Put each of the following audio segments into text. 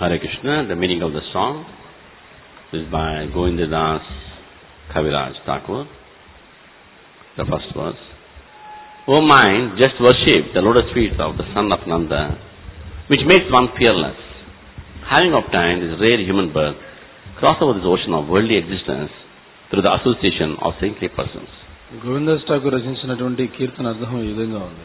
Hare Krishna, the meaning of the song is by Govindadas Kaviraj Thakur. The first verse. O mind, just worship the lotus feet of the son of Nanda, which makes one fearless. Having obtained this rare human birth, cross over this ocean of worldly existence through the association of saintly persons. Govinda's Thakur రచించినటువంటి కీర్తన అర్థం ఈ విధంగా ఉంది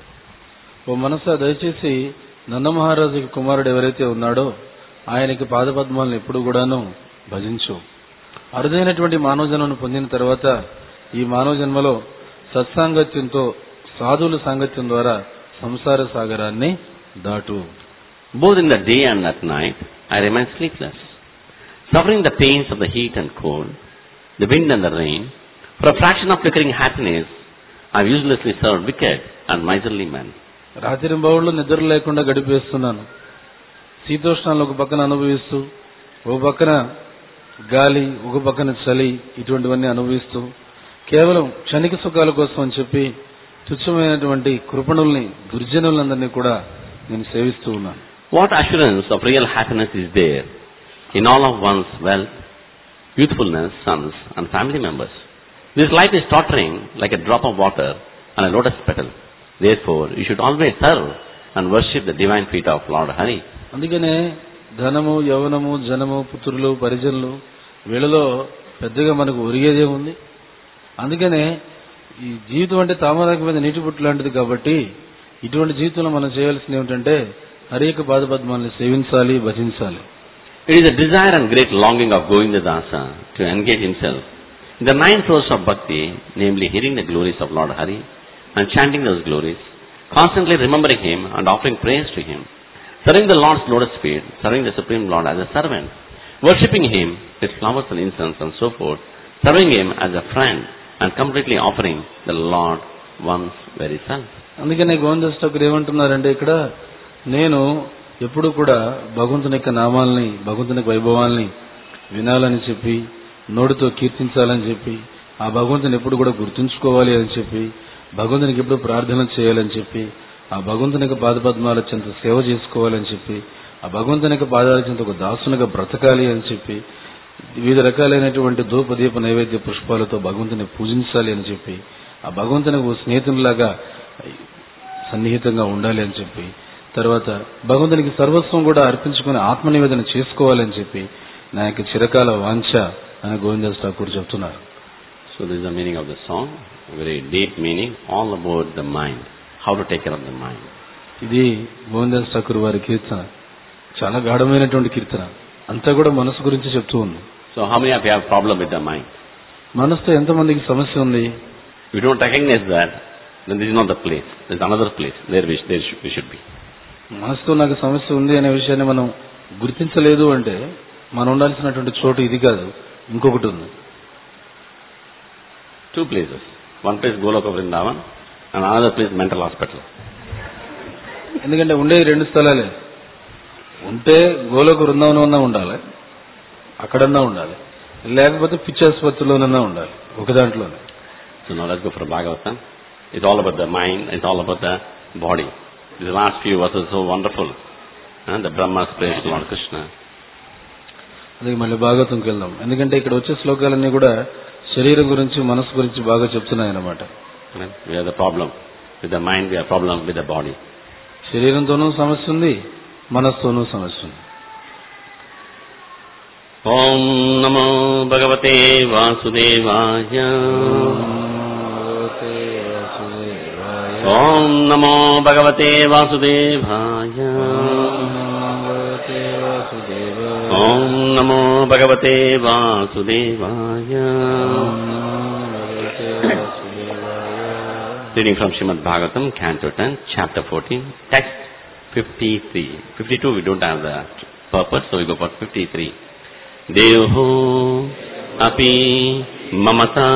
ఓ మనసా దయచేసి నందమహారాజుకి కుమారుడు ఎవరైతే ఉన్నాడో ఆయనకి పాదపద్మాలను ఎప్పుడు కూడాను భజించు అరుదైనటువంటి మానవ జన్మను పొందిన తర్వాత ఈ మానవ జన్మలో సత్సాంగత్యంతో సాధువుల సాంగత్యం ద్వారా సంసార సాగరాన్ని దాటు Both in the day and at night, I remain sleepless, suffering the pains of the heat and cold, the wind and the rain. For a fraction of flickering happiness, I have uselessly served wicked and miserly men. రాత్రింబవుళ్ళు నిద్ర లేకుండా గడిపేస్తున్నాను శీతోష్ణాలు ఒక పక్కన అనుభవిస్తూ ఒక పక్కన గాలి ఒక పక్కన చలి ఇటువంటివన్నీ అనుభవిస్తూ కేవలం క్షణిక సుఖాల కోసం అని చెప్పి తుచ్చమైనటువంటి కృపణుల్ని దుర్జనులందరినీ కూడా నేను సేవిస్తూ ఉన్నాను What assurance of real happiness is there in all of one's wealth, youthfulness, sons, and family members? This life is tottering like a drop of water on a lotus petal. Therefore, you should always serve and worship the divine feet of Lord Hari. అందుకనే ధనము యవనము జనము పుత్రులు పరిజనులు వీళ్ళలో పెద్దగా మనకు ఒరిగేదే ఉంది అందుకనే ఈ జీవితం అంటే తామరాకు మీద నీటి పుట్టు లాంటిది కాబట్టి ఇటువంటి జీవితంలో మనం చేయాల్సింది ఏమిటంటే హరేక పాదపద్మాన్ని సేవించాలి భజించాలి It is a desire and great longing of Govindadasa to engage himself in the nine throes of bhakti, namely hearing the glories of Lord Hari and chanting those glories, constantly remembering him and offering praise to him, serving the Lord's lotus feet, serving the Supreme Lord as a servant, worshipping him with flowers and incense and so forth, serving him as a friend and completely offering the Lord one's very self. అందుకనే గోవిందస్ ఠాకూర్ ఏమంటున్నారంటే ఇక్కడ నేను ఎప్పుడు కూడా భగవంతుని యొక్క నామాల్ని భగవంతుని యొక్క వైభవాల్ని వినాలని చెప్పి నోటితో కీర్తించాలని చెప్పి ఆ భగవంతుని ఎప్పుడు కూడా గుర్తుంచుకోవాలి అని చెప్పి భగవంతునికి ఎప్పుడు ప్రార్థన చేయాలని చెప్పి ఆ భగవంతుని యొక్క పాదపద్మాల చెంత సేవ చేసుకోవాలని చెప్పి ఆ భగవంతుని యొక్క పాదాల చెంత ఒక దాసునిగా బ్రతకాలి అని చెప్పి వివిధ రకాలైనటువంటి ధూప దీప నైవేద్య పుష్పాలతో భగవంతుని పూజించాలి అని చెప్పి ఆ భగవంతునికి ఓ స్నేహితునిలాగా సన్నిహితంగా ఉండాలి అని చెప్పి తర్వాత భగవంతునికి సర్వస్వం కూడా అర్పించుకుని ఆత్మ నివేదన చేసుకోవాలని చెప్పి నా యొక్క చిరకాల వాంఛ అని గోవిందాస్ ఠాకూర్ చెప్తున్నారు So this is the meaning of the song, a very deep meaning, all about the mind, how to take care of the mind. ఇది గోవిందాస్ ఠాకూర్ వారి కీర్తన చాలా గాఢమైనటువంటి కీర్తన అంతా కూడా మనసు గురించి చెప్తూ ఉంది So how many of you have problem with the mind? మనసుతో ఎంతమందికి సమస్య ఉంది If you don't recognize that, then this is not the place. There is another place where we, there should, we should be. మనసుతో నాకు సమస్య ఉంది అనే విషయాన్ని మనం గుర్తించలేదు అంటే మనం ఉండాల్సినటువంటి చోటు ఇది కాదు ఇంకొకటి ఉంది Two places. One place Goloka Vrindavan and another place mental hospital. ఎందుకంటే ఉండే రెండు స్థలాలే ఉంటే గోలోక బృందావనం అన్నా ఉండాలి అక్కడన్నా ఉండాలి లేకపోతే పిచ్చి ఆసుపత్రిలోనన్నా ఉండాలి ఒక దాంట్లోనే So now let's go for Bhagavatam. It's all about the mind, it's all about the body. The last few verses are so wonderful. And the Brahma's praise to Lord Krishna. అది మళ్ళీ భాగవతంకి వెళ్దాం ఎందుకంటే ఇక్కడ వచ్చే శ్లోకాలన్నీ కూడా శరీరం గురించి మనసు గురించి బాగా చెప్తున్నాయి అన్నమాట Right? We have the problem with the mind, we have problem with the body. శరీరంతోనూ సమస్య ఉంది మనసుతోనూ సమస్య ఉంది ॐ नमो भगवते वासुदेवाय ॐ नमो भगवते वासुदेवाय ॐ नमो भगवते वासुदेवाय Reading from Srimad Bhagavatam, Canto 10, Chapter 14, Text 53. 52 we don't have the purpose, so we go for 53. Deho api mamata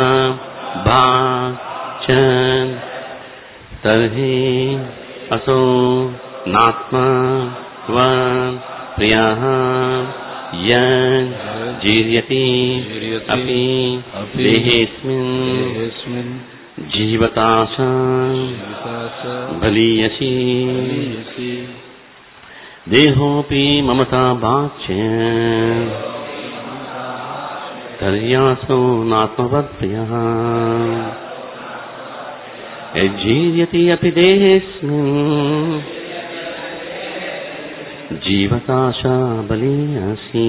bhachan tarhi aso natma tvam priyaha yan jiryati api dehesmin యస్మిన్ జీవతాశ వికాస బలీయసి బలీయసి देहोऽपि ममता वाच्य तर्यासो नात्मवत्प्रियः यज्जीर्यति अपि देहेऽस्मिन् जीवताशा बली असि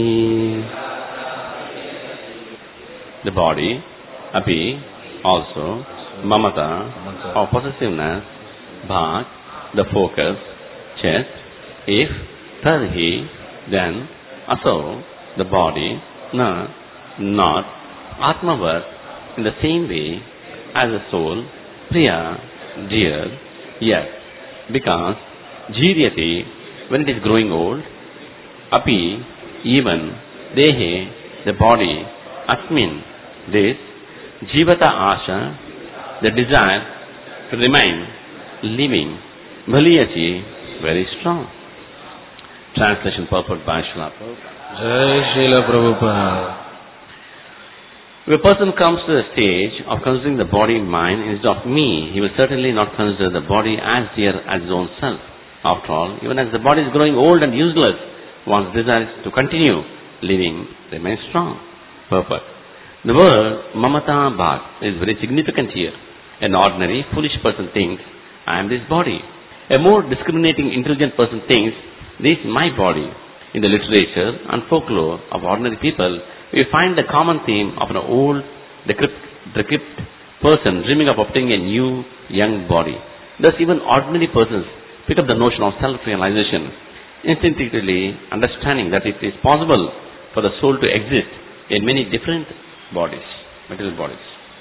The body, api, also, mamata, or possessiveness, bhak, the focus, chest, if, tarhi, then, aso, the body, na, not, atmavat, in the same way as the soul, priya, dear, yes, because, jiryati, when it is growing old, api, even, dehe, the body, asmin, this, jivata asha, the desire to remain living, bhaliyati, very strong. Translation purport by Srila Prabhupada. జై శీల Prabhupada If a person comes to the stage of considering the body mind instead of me, he will certainly not consider the body as dear as his own self. After all, even as the body is growing old and useless, one's desire to continue living remains strong. Purport. The word mamata bhak is very significant here. An ordinary, foolish person thinks, I am this body. A more discriminating, intelligent person thinks, this is my body. In the literature and folklore of ordinary people, we find the common theme of an old, decrepit, decrepit person dreaming of obtaining a new, young body. Thus, even ordinary persons pick up the notion of self-realization, instinctively understanding that it is possible for the soul to exist in many different bodies, material bodies.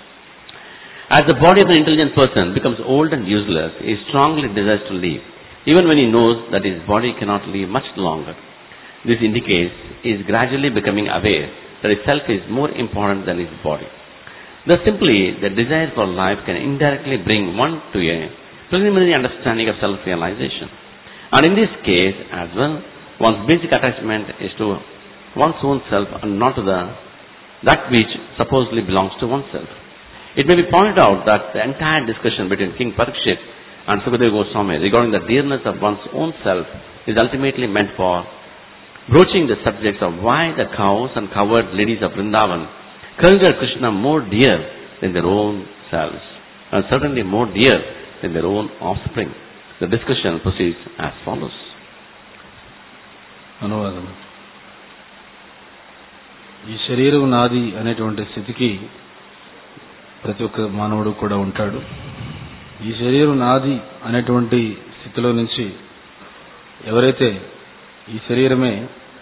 As the body of an intelligent person becomes old and useless, he strongly desires to live, even when he knows that his body cannot live much longer. This indicates he is gradually becoming aware that his self is more important than his body. Thus simply, the desire for life can indirectly bring one to a preliminary understanding of self-realization. And in this case as well, one's basic attachment is to one's own self and not to the that which supposedly belongs to oneself. It may be pointed out that the entire discussion between King Parikshit and Sukadeva Goswami regarding the dearness of one's own self is ultimately meant for broaching the subjects of why the cows and covered ladies of Vrindavan consider Krishna more dear than their own selves, and certainly more dear than their own offspring. The discussion proceeds as follows. అనువాదం ఈ శరీరం నాది అనేటువంటి స్థితికి ప్రతి ఒక్క మానవుడు కూడా ఉంటాడు ఈ శరీరం నాది అనేటువంటి స్థితిలో నుంచి ఎవరైతే ఈ శరీరమే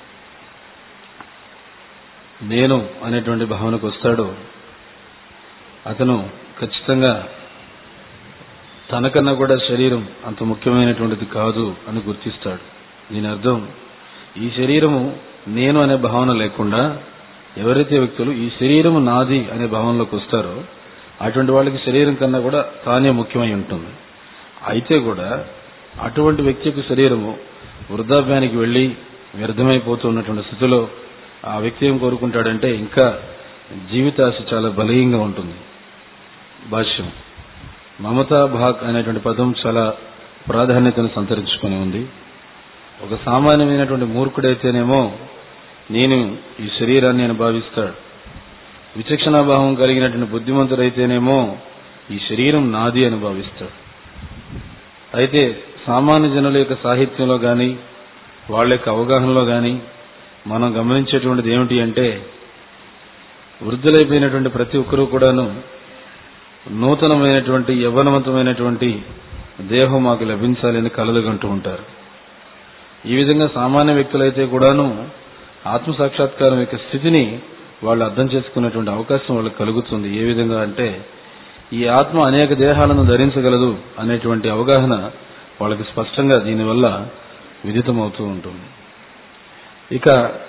నేను అనేటువంటి భావనకు వస్తాడో అతను ఖచ్చితంగా తనకన్నా కూడా శరీరం అంత ముఖ్యమైనటువంటిది కాదు అని గుర్తిస్తాడు దీని అర్థం ఈ శరీరము నేను అనే భావన లేకుండా ఎవరైతే వ్యక్తులు ఈ శరీరము నాది అనే భావనలోకి వస్తారో అటువంటి వాళ్ళకి శరీరం కన్నా కూడా తానే ముఖ్యమై ఉంటుంది అయితే కూడా అటువంటి వ్యక్తి యొక్క శరీరము వృద్ధాప్యానికి వెళ్లి వ్యర్థమైపోతున్నటువంటి స్థితిలో ఆ వ్యక్తి ఏం కోరుకుంటాడంటే ఇంకా జీవితాశ చాలా బలీయంగా ఉంటుంది భాష్యం మమతా భాగ్ అనేటువంటి పదం చాలా ప్రాధాన్యతను సంతరించుకొని ఉంది ఒక సామాన్యమైనటువంటి మూర్ఖుడైతేనేమో నేను ఈ శరీరాన్ని అని భావిస్తాడు విచక్షణాభావం కలిగినటువంటి బుద్ధిమంతుడైతేనేమో ఈ శరీరం నాది అని భావిస్తాడు అయితే సామాన్య జనుల యొక్క సాహిత్యంలో గాని వాళ్ళ యొక్క అవగాహనలో గాని మనం గమనించేటువంటిది ఏమిటి అంటే వృద్ధులైపోయినటువంటి ప్రతి ఒక్కరూ కూడాను నూతనమైనటువంటి యవ్వనవంతమైనటువంటి దేహం మాకు లభించాలని కలలుగంటూ ఉంటారు ఈ విధంగా సామాన్య వ్యక్తులైతే కూడాను ఆత్మ సాక్షాత్కారం యొక్క స్థితిని వాళ్ళు అర్థం చేసుకునేటువంటి అవకాశం వాళ్ళకి కలుగుతుంది ఏ విధంగా అంటే ఈ ఆత్మ అనేక దేహాలను ధరించగలదు అనేటువంటి అవగాహన వాళ్ళకి స్పష్టంగా దీనివల్ల విదితమవుతూ ఉంటుంది ఇక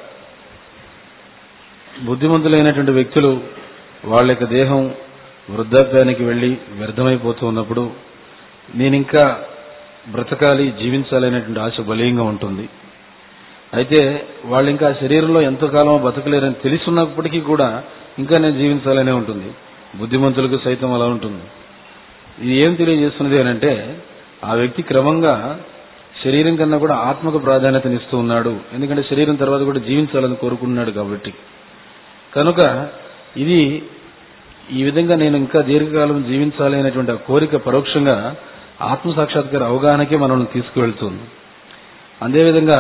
బుద్ధిమంతులైనటువంటి వ్యక్తులు వాళ్ళ యొక్క దేహం వృద్ధాప్యానికి వెళ్లి వ్యర్థమైపోతూ ఉన్నప్పుడు నేను ఇంకా బ్రతకాలి జీవించాలి అనేటువంటి ఆశ బలీయంగా ఉంటుంది అయితే వాళ్ళు ఇంకా శరీరంలో ఎంతో కాలం బతకలేరని తెలుసున్నప్పటికీ కూడా ఇంకా నేను జీవించాలనే ఉంటుంది బుద్ధిమంతులకు సైతం అలా ఉంటుంది ఇది ఏం తెలియజేస్తున్నది అని అంటే ఆ వ్యక్తి క్రమంగా శరీరం కన్నా కూడా ఆత్మకు ప్రాధాన్యతనిస్తూ ఉన్నాడు ఎందుకంటే శరీరం తర్వాత కూడా జీవించాలని కోరుకుంటున్నాడు కాబట్టి కనుక ఇది ఈ విధంగా నేను ఇంకా దీర్ఘకాలం జీవించాలి అనేటువంటి ఆ కోరిక పరోక్షంగా ఆత్మ సాక్షాత్కార అవగాహనకే మనల్ని తీసుకువెళ్తుంది అదేవిధంగా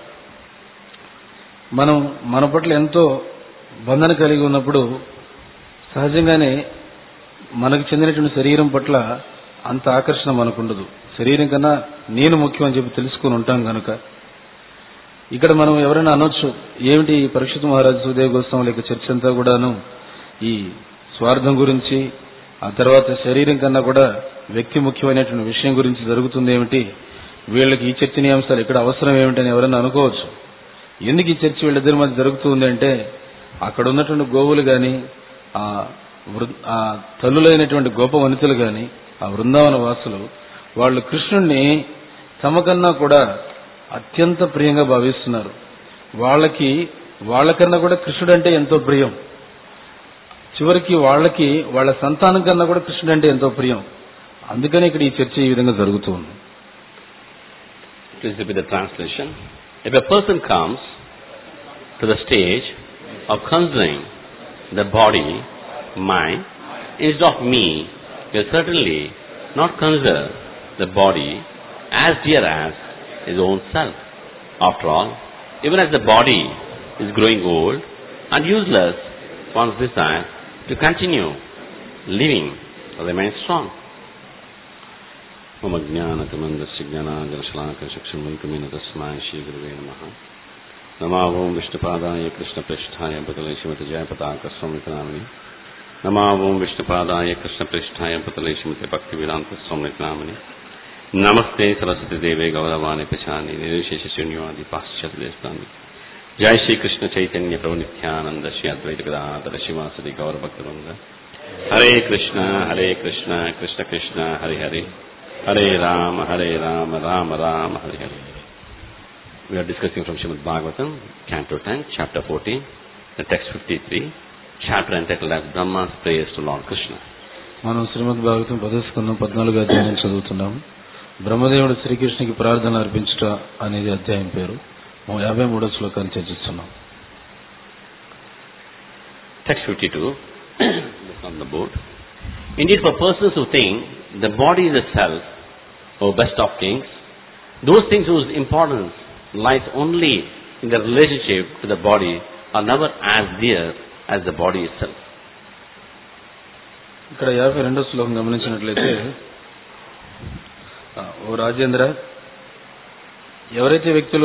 మనం మన పట్ల ఎంతో బంధన కలిగి ఉన్నప్పుడు సహజంగానే మనకు చెందినటువంటి శరీరం పట్ల అంత ఆకర్షణ మనకుండదు శరీరం కన్నా నేను ముఖ్యం అని చెప్పి తెలుసుకుని ఉంటాం కనుక ఇక్కడ మనం ఎవరైనా అనొచ్చు ఏమిటి ఈ పరీక్షిత్ మహారాజు సుదేవ్ గోస్వామి లేక చర్చ అంతా కూడాను ఈ స్వార్థం గురించి ఆ తర్వాత శరీరం కన్నా కూడా వ్యక్తి ముఖ్యమైనటువంటి విషయం గురించి జరుగుతుంది ఏమిటి వీళ్ళకి ఈ చర్చనీయాంశాలు ఇక్కడ అవసరం ఏమిటని ఎవరైనా అనుకోవచ్చు ఎందుకు ఈ చర్చ వీళ్ళిద్దరి మధ్య జరుగుతుంది అంటే అక్కడ ఉన్నటువంటి గోవులు గాని ఆ వృ- ఆ తల్లులైనటువంటి గొప్ప వనితలు గాని ఆ బృందావన వాసులు వాళ్ళు కృష్ణుణ్ణి తమకన్నా కూడా అత్యంత ప్రియంగా భావిస్తున్నారు వాళ్ళకి వాళ్ళకన్నా కూడా కృష్ణుడు అంటే ఎంతో ప్రియం చివరికి వాళ్ళకి వాళ్ళ సంతానం కన్నా కూడా కృష్ణుడు అంటే ఎంతో ప్రియం అందుకని ఇక్కడ ఈ చర్చ ఈ విధంగా జరుగుతుంది Please repeat the translation. If a person comes to the stage of considering the body, mind, instead of me, will certainly not consider the body as dear as his own self. After all, even as the body is growing old and useless, one's desire to continue living remains strong. मम ज्ञानतिमन्दस्य ज्ञानागरशलाकचक्षुमैकमेन तस्माय श्रीगुरुवे नमः नमा ओं विष्णुपादाय कृष्णपृष्ठाय पतले श्रीमति जयपताकस्वामितनामिनि नमा ओं विष्णुपादाय कृष्णपृष्ठाय पतले श्रीमति भक्तिवेदान्तस्वामितनामिनि नमस्ते सरस्वती देवे गौरवाणि पिछानि निर्विशेष शून्यवादि पाश्चात्यदेशानि जय श्री कृष्ण चैतन्य प्रभु नित्यानंद श्री अद्वैत गदाधर शिवासदि गौर भक्तवृंद हरे कृष्ण हरे कृष्ण कृष्ण कृष्ण हरे हरे हरे राम हरे राम राम राम हरे हरे We are discussing from Srimad Bhagavatam, Canto 10, Chapter 14, the text 53, chapter entitled as Brahma's Prayers to Lord Krishna. మనం శ్రీమద్ భాగవతం పదస్కందం పద్నాలుగు అధ్యాయం చదువుతున్నాం బ్రహ్మదేవుడు శ్రీకృష్ణుకి ప్రార్థన అర్పించుట అనేది అధ్యాయం పేరు మనం యాభై మూడో శ్లోకాన్ని చర్చిస్తున్నాం Text 52, this is on the board. Indeed, for persons who think the body is a self, or best of kings, those things whose importance lies only in the relationship to the body are never as dear as the body itself. ఇక్కడ యాభై రెండో శ్లోకం గమనించినట్లయితే ఆ, ఓ రాజేంద్ర ఎవరైతే వ్యక్తులు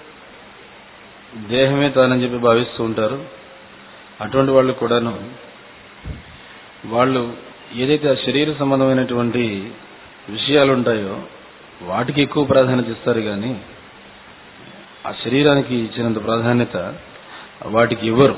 దేహమే తానని చెప్పి భావిస్తూ ఉంటారో అటువంటి వాళ్ళు కూడాను వాళ్ళు ఏదైతే ఆ శరీర సంబంధమైనటువంటి విషయాలు ఉంటాయో వాటికి ఎక్కువ ప్రాధాన్యత ఇస్తారు కానీ ఆ శరీరానికి ఇచ్చినంత ప్రాధాన్యత వాటికి ఇవ్వరు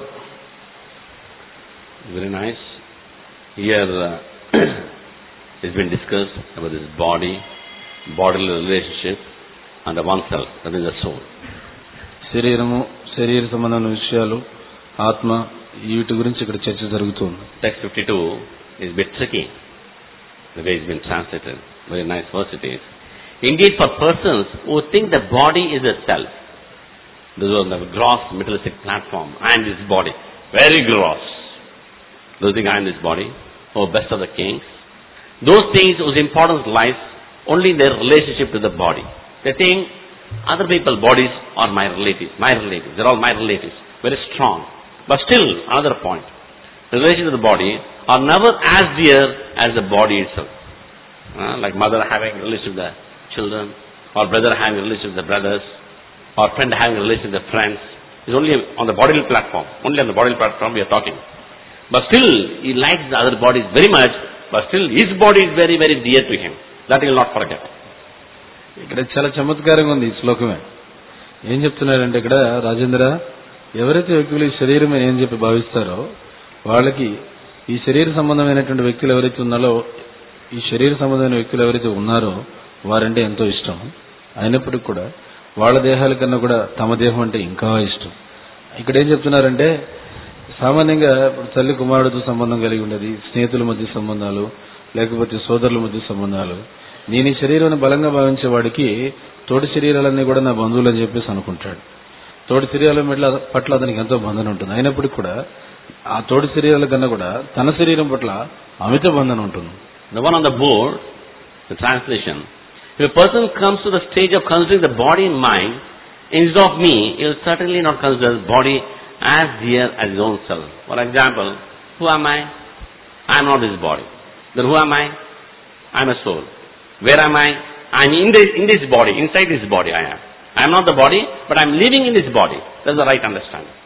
Very nice. Here uh, it's been discussed about this body, bodily relationship, and the oneself, that is the soul. శరీరము శరీర సంబంధమైన విషయాలు ఆత్మ వీటి గురించి ఇక్కడ చర్చ జరుగుతుంది Text 52 is a bit tricky, the way it's been translated. Very nice verse it is. Indeed, for persons who think the body is a self, those are on the gross materialistic platform, I am this body, very gross. Those think I am this body, oh best of the kings. Those things whose importance lies only in their relationship to the body. They think other people's bodies are my relatives, my relatives, they're all my relatives, very strong. But still, another point, the relation to the body are never as dear as the body itself. Uh, like mother having relation with the children, or brother having relation with the brothers, or friend having relation with the friends. It's only on the bodily platform. Only on the bodily platform we are talking. But still, he likes the other bodies very much, but still his body is very, very dear to him. That he will not forget. ఇక్కడ చాలా చమత్కారంగా ఉంది ఈ శ్లోకమే ఏం చెప్తున్నారంటే ఇక్కడ రాజేంద్ర ఎవరైతే వ్యక్తులు ఈ శరీరమే ఏం చెప్పి భావిస్తారో వాళ్ళకి ఈ శరీర సంబంధమైనటువంటి వ్యక్తులు ఎవరైతే ఉన్నారో ఈ శరీర సంబంధమైన వ్యక్తులు ఎవరైతే ఉన్నారో వారంటే ఎంతో ఇష్టం అయినప్పటికీ కూడా వాళ్ళ దేహాల కన్నా కూడా తమ దేహం అంటే ఇంకా ఇష్టం ఇక్కడ ఏం చెప్తున్నారంటే సామాన్యంగా ఇప్పుడు తల్లి కుమారుడితో సంబంధం కలిగి ఉండేది స్నేహితుల మధ్య సంబంధాలు లేకపోతే సోదరుల మధ్య సంబంధాలు నేను ఈ శరీరాన్ని బలంగా భావించే వాడికి తోటి శరీరాలన్నీ కూడా నా బంధువులు అని చెప్పేసి అనుకుంటాడు తోటి శరీరాల మెట్ల పట్ల అతనికి ఎంతో బంధన ఉంటుంది అయినప్పటికీ కూడా ఆ తోటి శరీరాల కన్నా కూడా తన శరీరం పట్ల అమిత బంధన ఉంటుంది The one on the board, the translation. If a person comes to the stage of considering the body and mind, instead of me, he will certainly not consider the body as dear as his own self. For example, who am I? I am not this body. Then who am I? I am a soul. Where am I? I am in this, in this body, inside this body I am. I am not the body, but I am living in this body. That's the right understanding.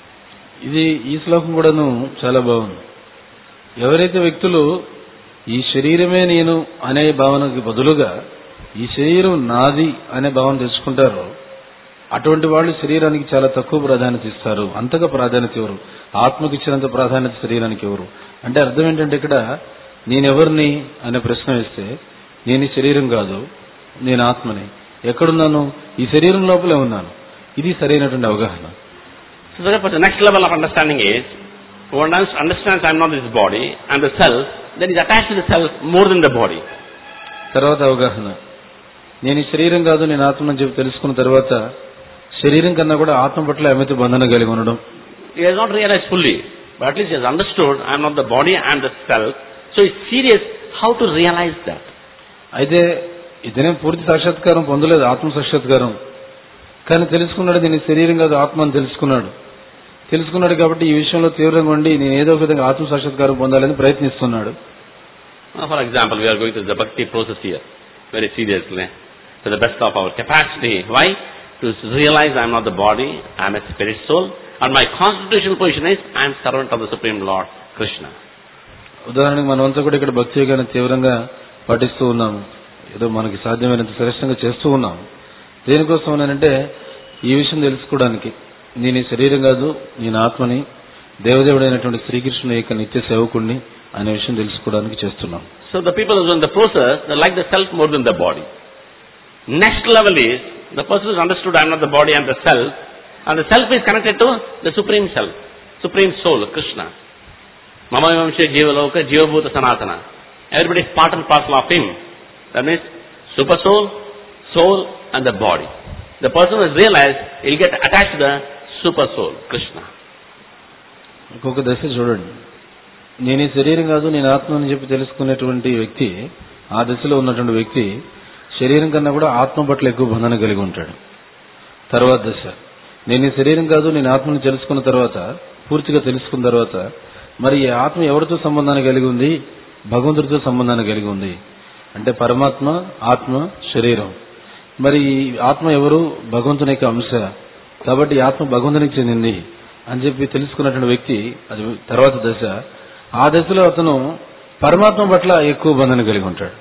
ఇది ఈ శ్లోకం కూడాను చాలా బాగుంది ఎవరైతే వ్యక్తులు ఈ శరీరమే నేను అనే భావనకి బదులుగా ఈ శరీరం నాది అనే భావన తెచ్చుకుంటారో అటువంటి వాళ్ళు శరీరానికి చాలా తక్కువ ప్రాధాన్యత ఇస్తారు అంతగా ప్రాధాన్యత ఇవ్వరు ఆత్మకి ఇచ్చినంత ప్రాధాన్యత శరీరానికి ఇవ్వరు అంటే అర్థం ఏంటంటే ఇక్కడ నేనెవరిని అనే ప్రశ్న వేస్తే నేను ఈ శరీరం కాదు నేను ఆత్మని ఎక్కడున్నాను ఈ శరీరం లోపలే ఉన్నాను ఇది సరైనటువంటి అవగాహన So therefore, the next level of understanding is, one understands I am not this body, I am the self, then is attached to the self more than the body. తర్వాత అవగాహన నేను ఈ శరీరం కాదు నేను ఆత్మ అని చెప్పి తెలుసుకున్న తర్వాత శరీరం కన్నా కూడా ఆత్మ పట్ల అమిత బంధన కలిగి ఉండడం He has not realized fully, but at least he has understood I am not the body, I am the self. So it's serious how to realize that. అయితే ఇతనే పూర్తి సాక్షాత్కారం పొందలేదు ఆత్మ సాక్షాత్కారం కానీ తెలుసుకున్నాడు నేను ఈ శరీరం కాదు ఆత్మ అని తెలుసుకున్నాడు తెలుసుకున్నాడు కాబట్టి ఈ విషయంలో తీవ్రంగా ఉండి నేను ఏదో ఒక విధంగా ఆత్మ సాక్షాత్కారం పొందాలని ప్రయత్నిస్తున్నాడు Now, for example, we are going through the bhakti process here, very seriously, to the best of our capacity. Why? To realize I am not the body, I am a spirit soul, and my constitutional position is I am servant of the Supreme Lord, Krishna. ఉదాహరణకు మనమంతా కూడా ఇక్కడ భక్తి యోగాన్ని తీవ్రంగా పాటిస్తూ ఉన్నాము ఏదో మనకి సాధ్యమైనంత శ్రేష్టంగా చేస్తూ ఉన్నాము దేనికోసం అంటే ఈ విషయం తెలుసుకోవడానికి నేను ఈ శరీరం కాదు నేను ఆత్మని దేవదేవుడైనటువంటి శ్రీకృష్ణుని యొక్క నిత్య సేవకుడిని అనే విషయం తెలుసుకోవడానికి చేస్తున్నాం So the people who are in the process, they like the self more than the body. Next level is, the person who has understood I am not the body, I am the self, and the self is connected to the Supreme Self, Supreme Soul, Krishna. Mama Vamshe Jivaloka Jivabhuta Sanatana. Everybody is part and parcel of him. That means super soul, soul and the body. The person who has realized, he will get attached to the super soul, Krishna. ఇంకొక దశ చూడండి నేను ఈ శరీరం కాదు నేను ఆత్మ అని చెప్పి తెలుసుకునేటువంటి వ్యక్తి ఆ దశలో ఉన్నటువంటి వ్యక్తి శరీరం కన్నా కూడా ఆత్మ పట్ల ఎక్కువ బంధన కలిగి ఉంటాడు తర్వాత దశ నేను ఈ శరీరం కాదు నేను ఆత్మని తెలుసుకున్న తర్వాత పూర్తిగా తెలుసుకున్న తర్వాత మరి ఈ ఆత్మ ఎవరితో సంబంధాన్ని కలిగి ఉంది భగవంతుడితో సంబంధాన్ని కలిగి ఉంది అంటే పరమాత్మ ఆత్మ శరీరం మరి ఈ ఆత్మ ఎవరు భగవంతుని యొక్క అంశ కాబట్టి ఈ ఆత్మ భగవంతునికి చెందింది అని చెప్పి తెలుసుకున్నటువంటి వ్యక్తి అది తర్వాత దశ ఆ దశలో అతను పరమాత్మ పట్ల ఎక్కువ బంధన కలిగి ఉంటాడు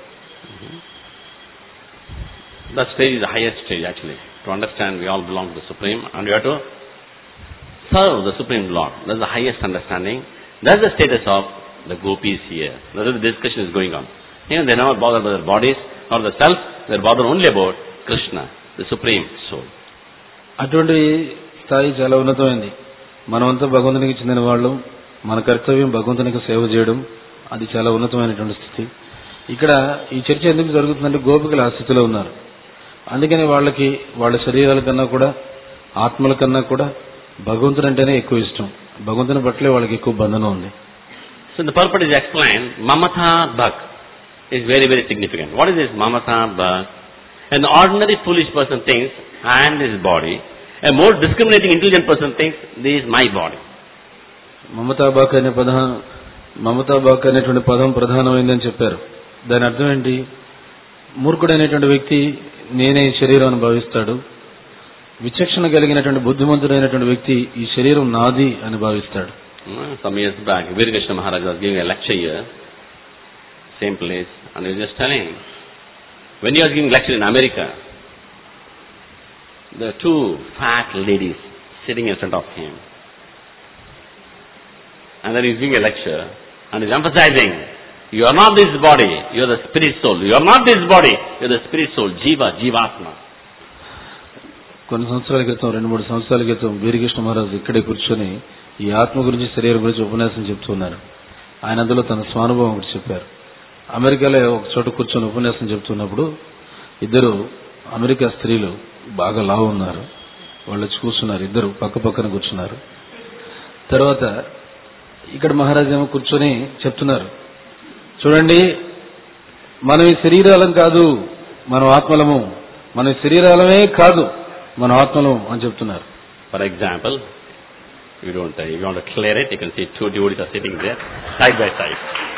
That stage is the highest stage actually. To understand we all belong to the Supreme and we have to serve the Supreme Lord. That's the highest understanding. That's the status of the gopis here. That's what the discussion is going on. You know, they never bother about their bodies or the self. They're bothered only about Krishna, the Supreme Soul. అటువంటి స్థాయి చాలా ఉన్నతమైంది మనమంతా భగవంతునికి చెందిన వాళ్ళు మన కర్తవ్యం భగవంతునికి సేవ చేయడం అది చాలా ఉన్నతమైనటువంటి స్థితి ఇక్కడ ఈ చర్చ ఎందుకు జరుగుతుందంటే గోపికలు ఆ స్థితిలో ఉన్నారు అందుకని వాళ్ళకి వాళ్ళ శరీరాల కన్నా కూడా ఆత్మల కన్నా కూడా భగవంతుడు అంటేనే ఎక్కువ ఇష్టం భగవంతుని పట్లే వాళ్ళకి ఎక్కువ బంధనం ఉంది So the purport is explained. Mamata Bhak is very, very significant. What is this Mamata Bhak? An ordinary foolish person thinks, I am this body. A more discriminating intelligent person thinks, this is my body. మమతాబాక్ అనే పదం మమతాబాక్ అనేటువంటి పదం ప్రధానమైందని చెప్పారు దాని అర్థం ఏంటి మూర్ఖుడైనటువంటి వ్యక్తి నేనే ఈ శరీరం అని భావిస్తాడు విచక్షణ కలిగినటువంటి బుద్ధిమంతుడైనటువంటి వ్యక్తి ఈ శరీరం నాది అని భావిస్తాడు Uh, Some years back, Veer Krishna Maharaj was giving a lecture here, same place, and he was just telling, when he was giving lecture in America, there were two fat ladies sitting in front of him. And then he's giving a lecture, and he's emphasizing, you are not this body, you are the spirit soul. You are not this body, you are the spirit soul, Jiva, Jivatma. కొన్ని సంవత్సరాల క్రితం రెండు మూడు సంవత్సరాల క్రితం వీరకృష్ణ మహారాజు ఇక్కడే కూర్చొని ఈ ఆత్మ గురించి శరీరం గురించి ఉపన్యాసం చెప్తున్నారు ఆయన అందులో తన స్వానుభవం ఒకటి చెప్పారు అమెరికాలో ఒక చోట కూర్చొని ఉపన్యాసం చెప్తున్నప్పుడు ఇద్దరు అమెరికా స్త్రీలు బాగా లావు ఉన్నారు వాళ్ళు వచ్చి కూర్చున్నారు ఇద్దరు పక్క పక్కన కూర్చున్నారు తర్వాత ఇక్కడ మహారాజేమో కూర్చొని చెప్తున్నారు చూడండి మనం ఈ శరీరాలం కాదు మనం ఆత్మలము మన ఈ శరీరాలమే కాదు మన ఆత్మలం అని చెప్తున్నారు For example, you don't, uh, if you want to clear it, you can see two devotees are sitting there, side by side.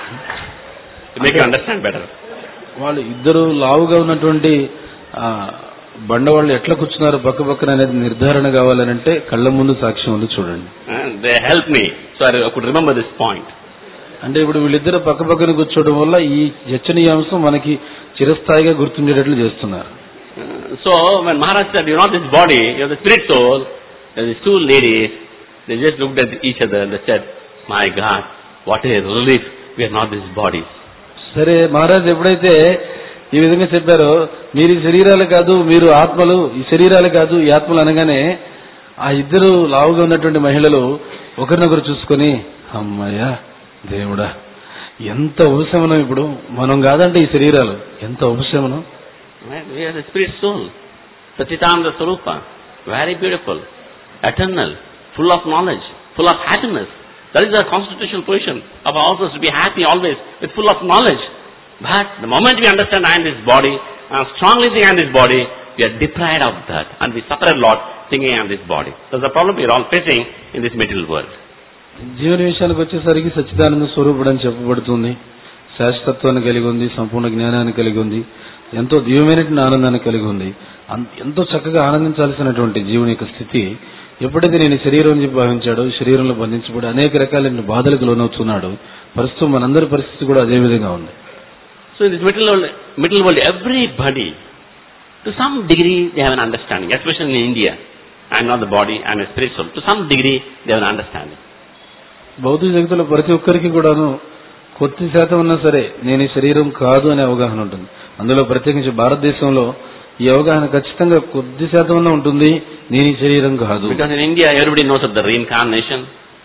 To make you understand better. వాళ్ళు ఇద్దరు లావుగా ఉన్నటువంటి ఆ, బండవాళ్ళు ఎట్లా కూర్చున్నారు పక్క పక్కన అనేది నిర్ధారణ కావాలనంటే కళ్ళ ముందు సాక్ష్యం ఉంది చూడండి And they helped me, so I could remember this point. అంటే ఇప్పుడు వీళ్ళిద్దరు పక్క పక్కన కూర్చోవడం వల్ల ఈ చర్చనీయాంశం మనకి చిరస్థాయిగా గుర్తుండేటట్లు చేస్తున్నారు Uh, so when Maharaj said, you're not this body, you're the spirit soul, there these two ladies, they just looked at each other and they said, my God, what a relief, we are not this body. సరే మహారాజ్ ఎప్పుడైతే ఈ విధంగా చెప్పారో మీరు ఈ శరీరాలు కాదు మీరు ఆత్మలు ఈ శరీరాలు కాదు ఈ ఆత్మలు అనగానే ఆ ఇద్దరు లావుగా ఉన్నటువంటి మహిళలు ఒకరినొకరు చూసుకొని అమ్మయ్యా దేవుడా ఎంత ఉపశమనం ఇప్పుడు మనం కాదంటే ఈ శరీరాలు ఎంత ఉపశమనం Right? We are the spirit soul. Satchitananda Sarupa. Very beautiful. Eternal. Full of knowledge. Full of happiness. That is the constitutional position of ourselves to be happy always with full of knowledge. But the moment we understand I am this body, I strongly think I am this body, we are deprived of that and we suffer a lot thinking I am this body. That's the problem we are all facing in this material world. జీవన విషయానికి వచ్చేసరికి సచ్చిదానంద స్వరూపుడు అని చెప్పబడుతుంది శాశ్వతత్వాన్ని కలిగి ఉంది సంపూర్ణ జ్ఞానాన్ని కలిగి ఉంది ఎంతో దివ్యమైనటువంటి ఆనందాన్ని కలిగి ఉంది అన్- ఎంతో చక్కగా ఆనందించాల్సినటువంటి జీవుని యొక్క స్థితి ఎప్పుడైతే నేను ఈ శరీరం అని చెప్పి భావించాడో ఈ శరీరంలో బంధించబడి అనేక రకాలైన బాధలకు లోనవుతున్నాడు ప్రస్తుతం మనందరి పరిస్థితి కూడా అదే విధంగా ఉంది So in this material world, material world, everybody, to some degree, they have an understanding, especially in India. I am not the body, I am a spirit soul. To some degree, they have an understanding. భౌతిక జగత్తులో ప్రతి ఒక్కరికి కూడాను కొద్ది శాతం ఉన్నా సరే నేను ఈ శరీరం కాదు అనే అవగాహన ఉంటుంది అందులో ప్రత్యేకించి భారతదేశంలో ఈ అవగాహన ఖచ్చితంగా కొద్ది శాతం ఉన్నా ఉంటుంది నేను ఈ శరీరం కాదు Because in India, everybody knows of the reincarnation,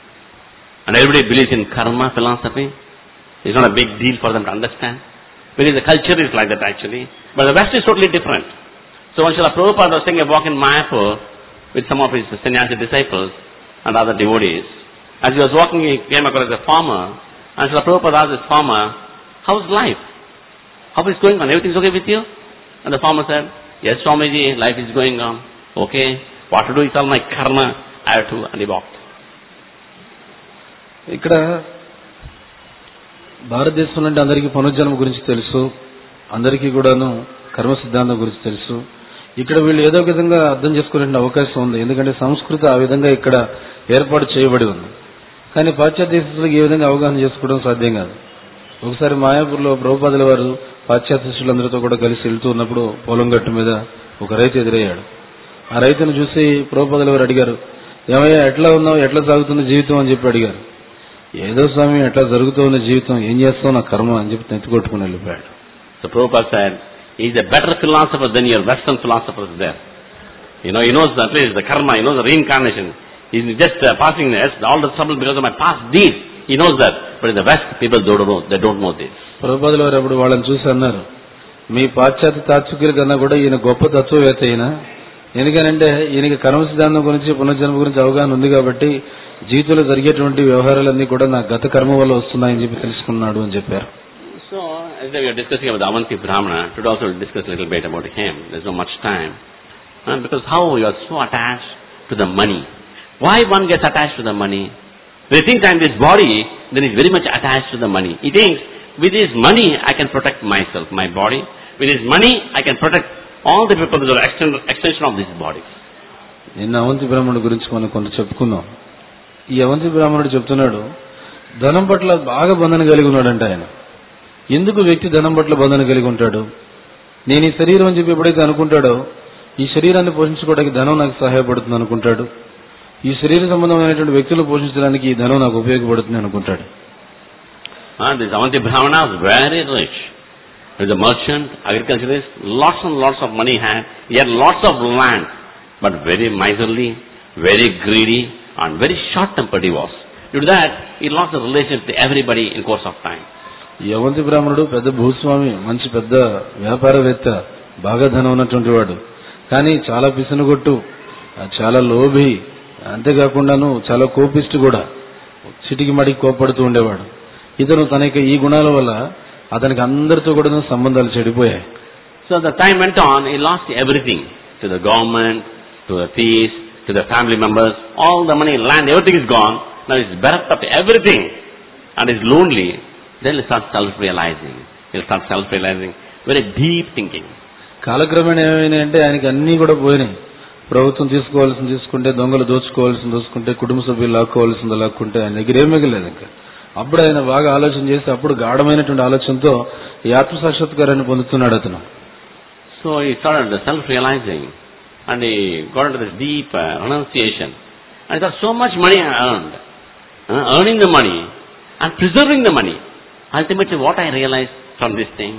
and everybody believes in karma philosophy. It's not a big deal for them to understand. Because the culture is like that actually. But the West is totally different. So when Srila Prabhupada was taking a walk in Mayapur with some of his sannyasi disciples and other devotees, as he was walking, he came across a farmer, and Srila Prabhupada asked this farmer, how's life? How is going on? Everything's okay with you? And the farmer said, yes Swamiji, life is going on. Okay, what to do is all my karma, I have to, and he walked. ఇక్కడ భారతదేశంలో అంటే అందరికీ పునర్జన్మ గురించి తెలుసు అందరికీ కూడాను కర్మ సిద్ధాంతం గురించి తెలుసు ఇక్కడ వీళ్ళు ఏదో ఒక విధంగా అర్థం చేసుకునే అవకాశం ఉంది ఎందుకంటే సంస్కృతి ఆ విధంగా ఇక్కడ ఏర్పాటు చేయబడి ఉంది కానీ పాశ్చాత్య దేశాలకు ఏ విధంగా అవగాహన చేసుకోవడం సాధ్యం కాదు ఒకసారి మాయాపూర్లో ప్రభుపాదుల వారు పాశ్చాత్య శిష్యులందరితో కూడా కలిసి వెళ్తూ ఉన్నప్పుడు పొలం గట్టు మీద ఒక రైతు ఎదురయ్యాడు ఆ రైతును చూసి ప్రభుపాదుల వారు అడిగారు ఏమయ్యా ఎట్లా ఉన్నావు ఎట్లా సాగుతుంది జీవితం అని చెప్పి అడిగారు ఏదో స్వామి ఎట్లా జరుగుతూ ఉన్న జీవితం ఏం చేస్తావు నా కర్మ అని చెప్పి నెత్తి కొట్టుకుని వెళ్ళిపోయాడు So Prabhupada said, he's a better philosopher than your Western philosophers there. You know, he knows at least the karma, he knows the reincarnation. He's just uh, passing this, all the trouble because of my past deeds. He knows that. But in the West, people don't know, they don't know this. ప్రభుపాదుల వారు అప్పుడు వాళ్ళని చూసి అన్నారు మీ పాశ్చాత్య తాత్వికుల కన్నా కూడా ఈయన గొప్ప తత్వవేత్త ఈయన ఎందుకనంటే ఈయనకి కర్మ సిద్ధాంతం గురించి పునర్జన్మ గురించి అవగాహన ఉంది కాబట్టి జీవితంలో జరిగేటువంటి వ్యవహారాలన్నీ కూడా నా గత కర్మ వల్ల వస్తున్నాయని చెప్పి తెలుసుకున్నాడు అని చెప్పారు So, as we are discussing about the Avanti Brahmana, today also we'll discuss a little bit about him. There's not much time. Uh, because how you are so attached to the money. Why one gets attached to the money? When he thinks I am this body, then he's very much attached to the money. He thinks, with this money I can protect myself, my body. With this money I can protect all the people that are extend, extension of this body. నిన్న అవంతి బ్రాహ్మణుడి గురించి మనం కొంత చెప్పుకుందాం ఈ అవంతి బ్రాహ్మణుడు చెప్తున్నాడు ధనం పట్ల బాగా బంధన కలిగి ఉన్నాడంట ఆయన ఎందుకు వ్యక్తి ధనం పట్ల బంధన కలిగి ఉంటాడు నేను ఈ శరీరం అని చెప్పి ఎప్పుడైతే అనుకుంటాడో ఈ శరీరాన్ని పోషించుకోవడానికి ధనం నాకు సహాయపడుతుంది అనుకుంటాడు ఈ శరీర సంబంధమైనటువంటి వ్యక్తులు పోషించడానికి ఈ ధనం నాకు ఉపయోగపడుతుంది అనుకుంటాడు Uh, this Avanti Brahmana was very rich. He was a merchant, agriculturist, lots and lots of money he had. He had lots of land, but very miserly, very greedy, and very short-tempered he was. Due to that, he lost the relationship to everybody in course of time. యవంతి బ్రాహ్మణుడు పెద్ద భూస్వామి మంచి పెద్ద వ్యాపారవేత్త బాగా ధనం ఉన్నటువంటి వాడు కానీ చాలా పిసినగొట్టు ఆ, చాలా లోభి అంతేకాకుండాను చాలా కోపిష్టి కూడా చిటికి మడికి కోపడుతూ ఉండేవాడు ఇతను తన యొక్క ఈ గుణాల వల్ల అతనికి అందరితో కూడా సంబంధాలు చెడిపోయాయి So the time went on, he lost everything to the government, to the thieves, to the family members, all the money, land, everything is gone. Now he's bereft of everything and he's lonely. Then he'll start self-realizing. He'll start self-realizing. Very deep thinking. కాలక్రమేణా ఏమైనాయి అంటే ఆయనకి అన్నీ కూడా పోయినాయి ప్రభుత్వం తీసుకోవాల్సింది తీసుకుంటే దొంగలు దోచుకోవాల్సింది దోచుకుంటే కుటుంబ సభ్యులు లాక్కోవాల్సింది లాక్కుంటే ఆయన దగ్గర ఏం మిగలేదు ఇంకా అప్పుడు ఆయన బాగా ఆలోచన చేసి అప్పుడు గాఢమైనటువంటి ఆలోచనతో ఈ ఆత్మ సాక్షాత్కారాన్ని పొందుతున్నాడు అతను So he started self-realizing and he got into this deep uh, renunciation. And he thought, so much money I earned. Uh, earning the money and preserving the money. Ultimately what I realized from this thing,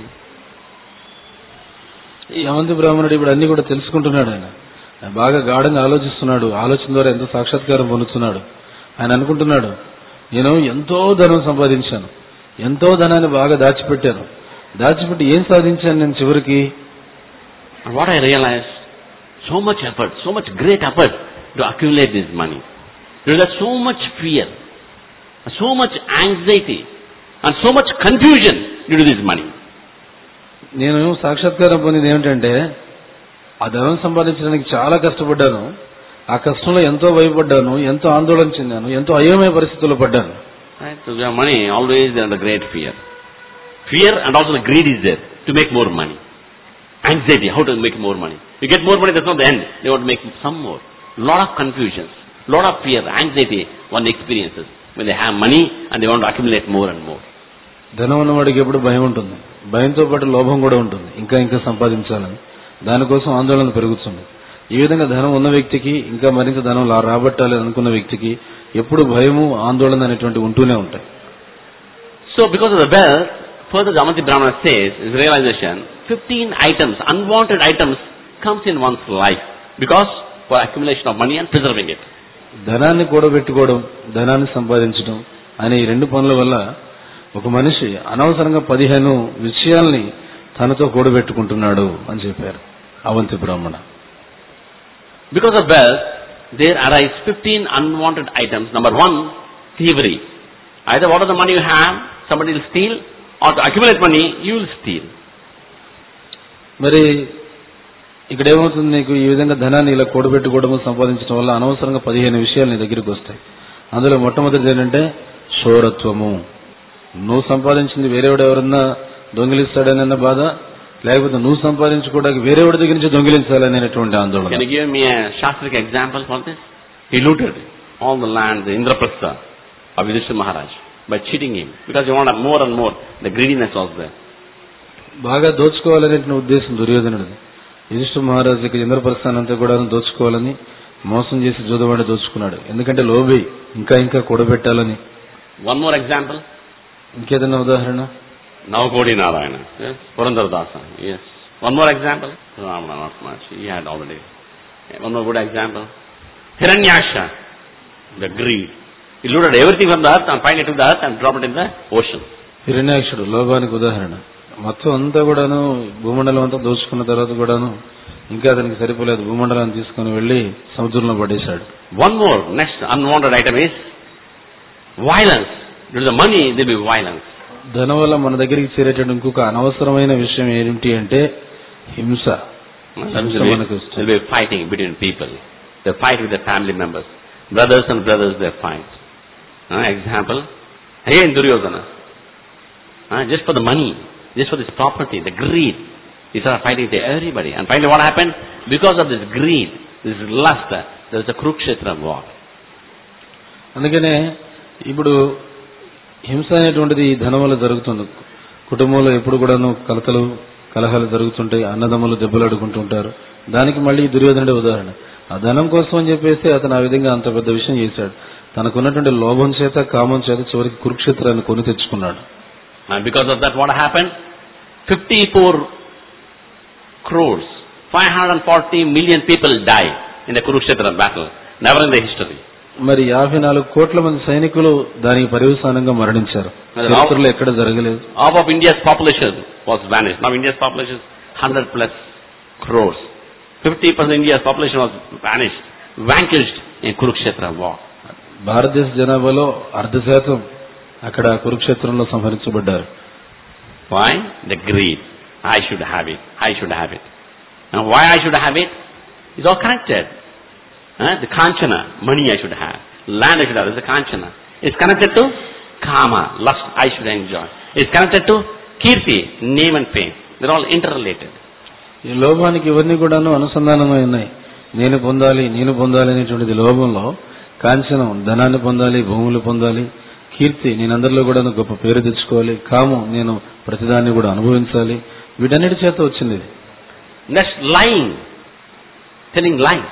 ఈ అవంతి బ్రాహ్మణుడు ఇప్పుడు అన్ని కూడా తెలుసుకుంటున్నాడు ఆయన ఆయన బాగా గాఢంగా ఆలోచిస్తున్నాడు ఆలోచన ద్వారా ఎంతో సాక్షాత్కారం పొందుతున్నాడు ఆయన అనుకుంటున్నాడు నేను ఎంతో ధనం సంపాదించాను ఎంతో ధనాన్ని బాగా దాచిపెట్టాను దాచిపెట్టి ఏం సాధించాను నేను చివరికి and what I realized, so much effort, so much great effort to accumulate this money. There is so much fear, so much anxiety, and so much confusion due to this money. నేను సాక్షాత్కారం పొందింది ఏమిటంటే ఆ ధనం సంపాదించడానికి చాలా కష్టపడ్డాను ఆ కష్టంలో ఎంతో భయపడ్డాను ఎంతో ఆందోళన చెందాను ఎంతో అయోమయ పరిస్థితుల్లో పడ్డాను Right? So your money always there the great fear. Fear and also the greed is there to make more money. Anxiety, how to make more money. You get more money, that's not the end. They want to make some more. Lot of confusions, lot of fear, anxiety one experiences when they have money and they want to accumulate more and more. ధనం ఉన్నవాడికి ఎప్పుడు భయం ఉంటుంది భయంతో పాటు లోభం కూడా ఉంటుంది ఇంకా ఇంకా సంపాదించాలని దానికోసం ఆందోళన పెరుగుతుంది ఈ విధంగా ధనం ఉన్న వ్యక్తికి ఇంకా మరింత ధనం లా- రాబట్టాలి అనుకున్న వ్యక్తికి ఎప్పుడు భయము ఆందోళన అనేటువంటి ఉంటూనే ఉంటాయి So because of the wealth, further the Amanti Brahmana says, is realization, 15 items, unwanted items comes in one's life because for accumulation of money and preserving it. ధనాన్ని కూడబెట్టుకోవడం ధనాన్ని సంపాదించడం అనే ఈ రెండు పనుల వల్ల ఒక మనిషి అనవసరంగా పదిహేను విషయాల్ని తనతో కూడబెట్టుకుంటున్నాడు అని చెప్పారు అవంతి బ్రాహ్మణ Because of wealth, there arise 15 unwanted items. Number one, thievery. Either what of the money you have, somebody will steal, or to accumulate money, you will steal. మరి ఇక్కడ ఏమవుతుంది నీకు ఈ విధంగా ధనాన్ని ఇలా కూడబెట్టుకోవడము సంపాదించడం వల్ల అనవసరంగా పదిహేను విషయాలు నీ దగ్గరికి వస్తాయి అందులో మొట్టమొదటిది ఏంటంటే శోరత్వము నువ్వు సంపాదించింది వేరేవాడు ఎవరన్నా దొంగిలిస్తాడనన్న బాధ లేకపోతే నువ్వు సంపాదించుకోవడానికి వేరేవాడి దగ్గర నుంచి దొంగిలించాలనేటువంటి ఆందోళన Can you give me a Shastric example for this? He looted all the land, the Indraprastha of Yudhishthira Maharaj by cheating him because he wanted more and more. The greediness was there. బాగా దోచుకోవాలనే ఉద్దేశం దుర్యోధనుడిది యుధిష్ఠ మహారాజుకి ఇంద్రప్రస్థానం అంతా కూడా దోచుకోవాలని మోసం చేసి జోదవాడి దోచుకున్నాడు ఎందుకంటే లోబి ఇంకా ఇంకా కూడబెట్టాలని One more example. ఇంకేదన్నా ఉదాహరణ Navakodi Narayana. Yes. Purandaradasa. Yes. One more example. Ramana, not much. He had already. One more good example. Hiranyasha. The greed. He looted everything from the earth and finally took the earth and dropped it in the ocean. హిరణ్యాక్షుడు లోభానికి ఉదాహరణ మొత్తం అంతా కూడాను భూమండలం అంతా దోచుకున్న తర్వాత కూడాను ఇంకా అతనికి సరిపోలేదు భూమండలాన్ని తీసుకుని వెళ్లి సముద్రంలో పడేశాడు One more, next unwanted item is violence. Due to the money, there will be violence. ధనం వల్ల మన దగ్గరికి చేరేటటువంటి ఇంకొక అనవసరమైన విషయం ఏంటి అంటే హింస హింస మనకు There will be fighting between people. They fight with their family members. Brothers and brothers, they fight. Uh, example, again Duryodhana. Uh, just for the money, just for this property, the greed. He started fighting with everybody. And finally what happened? Because of this greed, this lust, uh, there was a Kurukshetra war. అందుకనే ఇప్పుడు హింస అనేటువంటిది ఈ ధనం వల్ల జరుగుతుంది కుటుంబంలో ఎప్పుడు కూడాను కలతలు కలహాలు జరుగుతుంటాయి అన్నదమ్ములు దెబ్బలాడుకుంటుంటారు దానికి మళ్ళీ దుర్యోధనుడే ఉదాహరణ ఆ ధనం కోసం అని చెప్పేసి అతను ఆ విధంగా అంత పెద్ద విషయం చేశాడు తనకున్నటువంటి లోభం చేత కామం చేత చివరికి కురుక్షేత్రాన్ని కొని తెచ్చుకున్నాడు And because of that, what happened? 54 crores, 540 million people died in the Kurukshetra battle. Never in the history. మరి యాభై నాలుగు కోట్ల మంది సైనికులు దానికి పర్యవసానంగా మరణించారు మరి చరిత్రలో ఎక్కడ జరగలేదు Half of India's population was vanished. Now India's population is 100 plus crores. 50% of India's population was vanished, vanquished in Kurukshetra war. భారతదేశ జనాభాలో అర్ధ శాతం అక్కడ కురుక్షేత్రంలో సంహరించబడ్డారు Why? The greed. I should have it. I should have it. Now why I should have it? It's all connected. Huh? The kanchana, money I should have. Land I should have. It's the kanchana. It's connected to kama, lust I should enjoy. It's connected to kirti, name and fame. They're all interrelated. ఈ లోభానికి ఇవన్నీ కూడాను అనుసంధానమై ఉన్నాయి నేను పొందాలి నేను పొందాలి అనేటువంటిది లోభంలో కాంచనం ధనాన్ని పొందాలి భూములు పొందాలి కీర్తి నేను అందరిలో కూడా గొప్ప పేరు తెచ్చుకోవాలి కామం నేను ప్రతిదాన్ని కూడా అనుభవించాలి వీటన్నిటి చేత వచ్చింది ఇది Next, lying. Telling lies.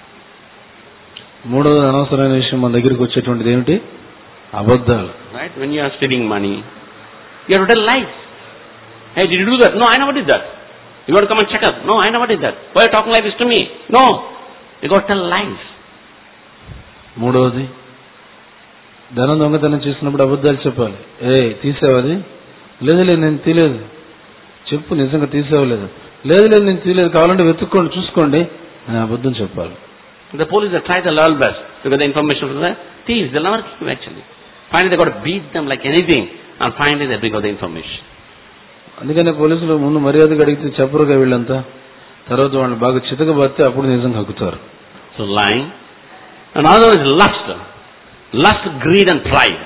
మూడవది అనవసరమైన విషయం మన దగ్గరికి వచ్చేటువంటిది ఏమిటి అబద్ధాలు Right? When you are stealing money, you have to tell lies. Hey, did you do that? No, I never did that. You got to come and check up. No, I never did that. Why are you talking like this to me? No. You got to tell lies. మూడవది ధనం దొంగతనం చేసినప్పుడు అబద్ధాలు చెప్పాలి ఏ తీసావు అది లేదు లేదు నేను తీలేదు చెప్పు నిజంగా తీసావు లేదు లేదు లేదు నేను తీయలేదు కావాలంటే వెతుక్కోండి చూసుకోండి అని అబద్ధం చెప్పాలి The police have tried their level best to get the information from the thieves. They'll never give you actually. Finally, they got to beat them like anything, and finally they bring out the information. అందుకనే పోలీసులు ముందు మర్యాదగా అడిగితే చెప్పరుగా వీళ్ళంతా తర్వాత వాళ్ళని బాగా చితకబడితే అప్పుడు నిజంగా హక్కుతారు So lying. Another is lust. Lust, greed, and pride.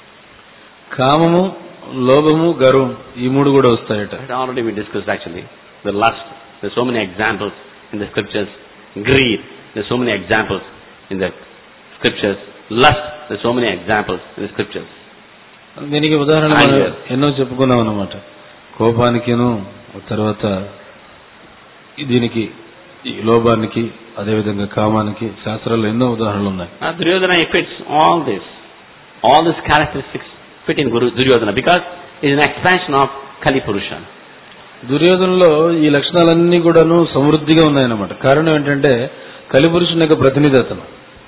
కామము లోభము గర్వం ఈ మూడు కూడా వస్తాయట That already we discussed actually. The lust. There's so many examples in the scriptures. Greed. There's so many examples in the scriptures. Lust. There's so many examples in the scriptures. దీనికి ఉదాహరణ మనం Anger. ఎన్నో చెప్పుకున్నాం అన్నమాట కోపానికిను తర్వాత దీనికి ఈ లోభానికి అదేవిధంగా కామానికి శాస్త్రాల్లో ఎన్నో ఉదాహరణలు ఉన్నాయి Now Duryodhana fits all this. All these characteristics fit in Guru Duryodhana because it's an expansion of Kali Purusha. దుర్యోధనలో ఈ లక్షణాలన్నీ కూడాను సమృద్ధిగా ఉన్నాయన్నమాట కారణం ఏంటంటే కలిపురుషుని యొక్క ప్రతినిధి అతను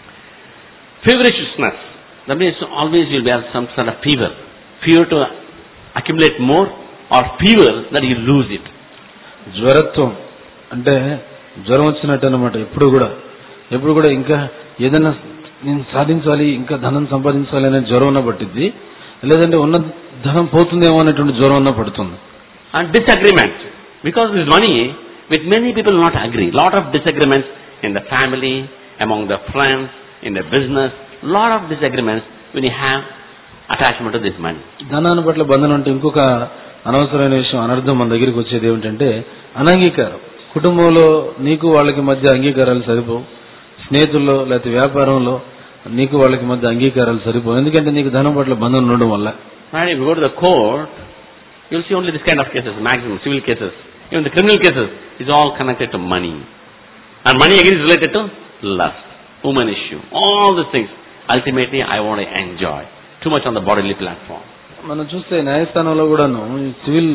Feverishness. That means always you'll have some sort of fever. Fever to accumulate more or fever that you lose it. జ్వరత్వం అంటే జ్వరం వచ్చినట్టు అనమాట ఎప్పుడు కూడా ఎప్పుడు కూడా ఇంకా ఏదైనా నేను సాధించాలి ఇంకా ధనం సంపాదించాలి అనే జ్వరం ఉన్న పట్టిద్ది లేదంటే ఉన్న ధనం పోతుందేమో అనేటువంటి జ్వరం ఉన్న పడుతుంది And disagreement. Because this money, with many people not agree. Lot of disagreements in the family, among the friends, in the business. Lot of disagreements when you have attachment to this money. ధనాన్ని పట్ల బంధనం అంటే ఇంకొక అనవసరమైన విషయం అనర్థం మన దగ్గరికి వచ్చేది ఏమిటంటే అనంగీకారం కుటుంబంలో నీకు వాళ్ళకి మధ్య అంగీకారాలు సరిపోవు స్నేహితుల్లో లేకపోతే వ్యాపారంలో నీకు వాళ్ళకి మధ్య అంగీకారాలు సరిపోవు ఎందుకంటే నీకు ధనం పట్ల బంధం ఉండడం వల్ల Right? If you go to the court, you'll see only this kind of cases, maximum civil cases. Even the criminal cases is all connected to money. And money again is related to lust, woman issue, all these things. Ultimately, I want to enjoy. Too much on the bodily platform. మనం చూస్తే న్యాయస్థానంలో కూడాను ఈ civil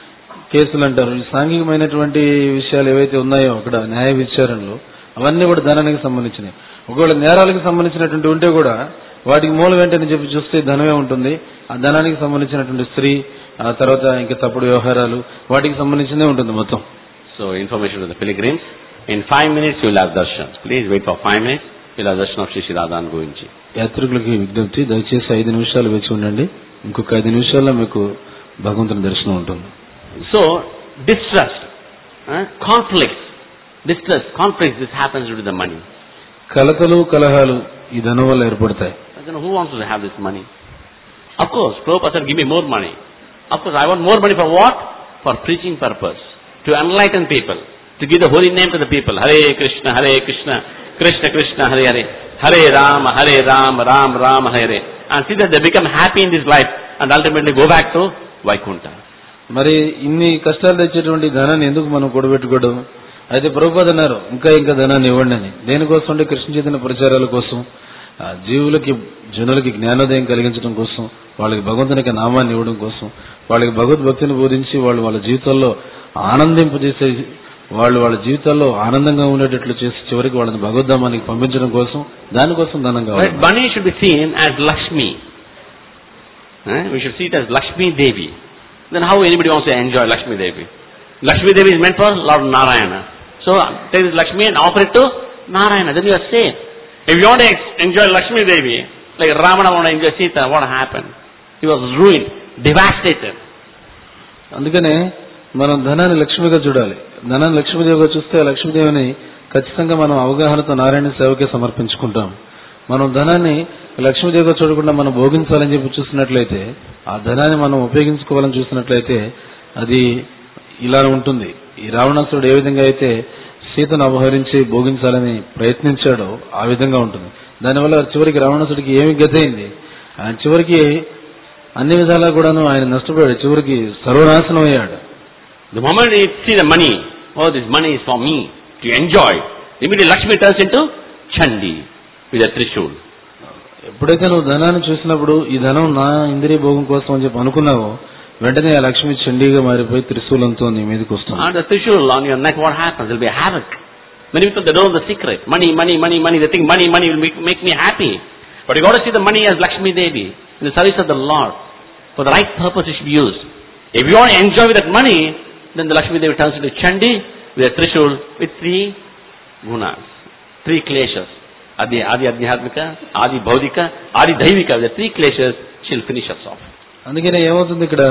కేసులు అంటారు ఈ సాంఘికమైనటువంటి విషయాలు ఏవైతే ఉన్నాయో అక్కడ న్యాయ విచారణలో అవన్నీ కూడా ధనానికి సంబంధించినవి ఒకవేళ నేరాలకు సంబంధించినటువంటి ఉంటే కూడా వాటికి మూలం ఏంటని చెప్పి చూస్తే ధనమే ఉంటుంది ఆ ధనానికి సంబంధించినటువంటి స్త్రీ ఆ తర్వాత ఇంకా తప్పుడు వ్యవహారాలు వాటికి సంబంధించిందే ఉంటుంది మొత్తం So, information to the pilgrims. In five minutes, you will have darshan. Please wait for five minutes. You will have darshan of Sri Sri Radha and Govinji. యాత్రికులకి విజ్ఞప్తి దయచేసి ఐదు నిమిషాలు వేచి ఉండండి ఇంకొక ఐదు నిమిషాల్లో మీకు భగవంతుని దర్శనం ఉంటుంది So, distrust, uh, conflicts, distress, conflicts, this happens due to the money. కలతలు కలహాలు ఈ ధనం వల్ల ఏర్పడతాయి But then who wants to have this money? Of course, Prabhupada said, give me more money. Of course, I want more money for what? For preaching purpose. To enlighten people. To give the holy name to the people. Hare Krishna, Hare Krishna, Krishna Krishna, Hare Hare. Hare Rama, Hare Rama, Ram Rama, Hare. And see that they become happy in this life and ultimately go back to Vaikuntha. మరి ఇన్ని కష్టాలు తెచ్చేటువంటి ధనాన్ని ఎందుకు మనం కూడబెట్టుకోవడం అయితే ప్రభుపాద అన్నారు ఇంకా ఇంకా ధనాన్ని ఇవ్వండి అని దేనికోసం అంటే కృష్ణ చైతన్య ప్రచారాల కోసం ఆ జీవులకి జనులకి జ్ఞానోదయం కలిగించడం కోసం వాళ్ళకి భగవంతునికి నామాన్ని ఇవ్వడం కోసం వాళ్ళకి భగవద్భక్తిని బోధించి వాళ్ళు వాళ్ళ జీవితంలో ఆనందింపజేసే వాళ్ళు వాళ్ళ జీవితాల్లో ఆనందంగా ఉండేటట్లు చేసి చివరికి వాళ్ళని భగవద్ధామానికి పంపించడం కోసం దానికోసం ధనం కావాలి But money should be seen as Lakshmi. Eh? We should see it as Lakshmi Devi. Then how anybody wants to enjoy Lakshmi Devi? Lakshmi Devi is meant for Lord Narayana. So take this Lakshmi and offer it to Narayana. Then you are safe. If you want to ex- enjoy Lakshmi Devi, like Ravana want to enjoy Sita, what happened? He was ruined, devastated. అందుకనే మనం ధనాన్ని లక్ష్మిగా చూడాలి ధనాన్ని లక్ష్మీదేవిగా చూస్తే ఆ లక్ష్మీదేవిని ఖచ్చితంగా మనం అవగాహనతో నారాయణ సేవకే సమర్పించుకుంటాం మనం ధనాన్ని లక్ష్మీదేవిగా చూడకుండా మనం భోగించాలని చెప్పి చూసినట్లయితే ఆ ధనాన్ని మనం ఉపయోగించుకోవాలని చూసినట్లయితే అది ఇలా ఉంటుంది ఈ రావణాసురుడు ఏ విధంగా అయితే సీతను అపహరించి భోగించాలని ప్రయత్నించాడో ఆ విధంగా ఉంటుంది దానివల్ల చివరికి రావణాసుడికి ఏమి గతయింది ఆయన చివరికి అన్ని విధాలా కూడాను ఆయన నష్టపోయాడు చివరికి సర్వనాశనం అయ్యాడు The moment he see the money, oh, this money is for me to enjoy, immediately Lakshmi turns into Chandi with a trishul. ఎప్పుడైతే నువ్వు ధనాన్ని చూసినప్పుడు ఈ ధనం నా ఇంద్రియ భోగం కోసం అని చెప్పి అనుకున్నావో వెంటనే ఆ లక్ష్మి చండీగా మారిపోయి త్రిశూలంతో నీ మీదకి వస్తుంది And the trishul on your neck, what happens? There will be havoc. Many people, they don't know the secret. Money, money, money, money. They think money, money will make, make me happy. But you got to see the money as Lakshmi Devi, in the service of the Lord. For the right purpose it should be used. If you want to enjoy with that money, then the Lakshmi Devi turns into Chandi with a trishul with three gunas, three kleshas. Adi, Adi Adhyatmika, Adi Bhaudika, Adi Daivika. With the three kleshas, she'll finish us off. అందుకనే ఏమవుతుంది ఇక్కడ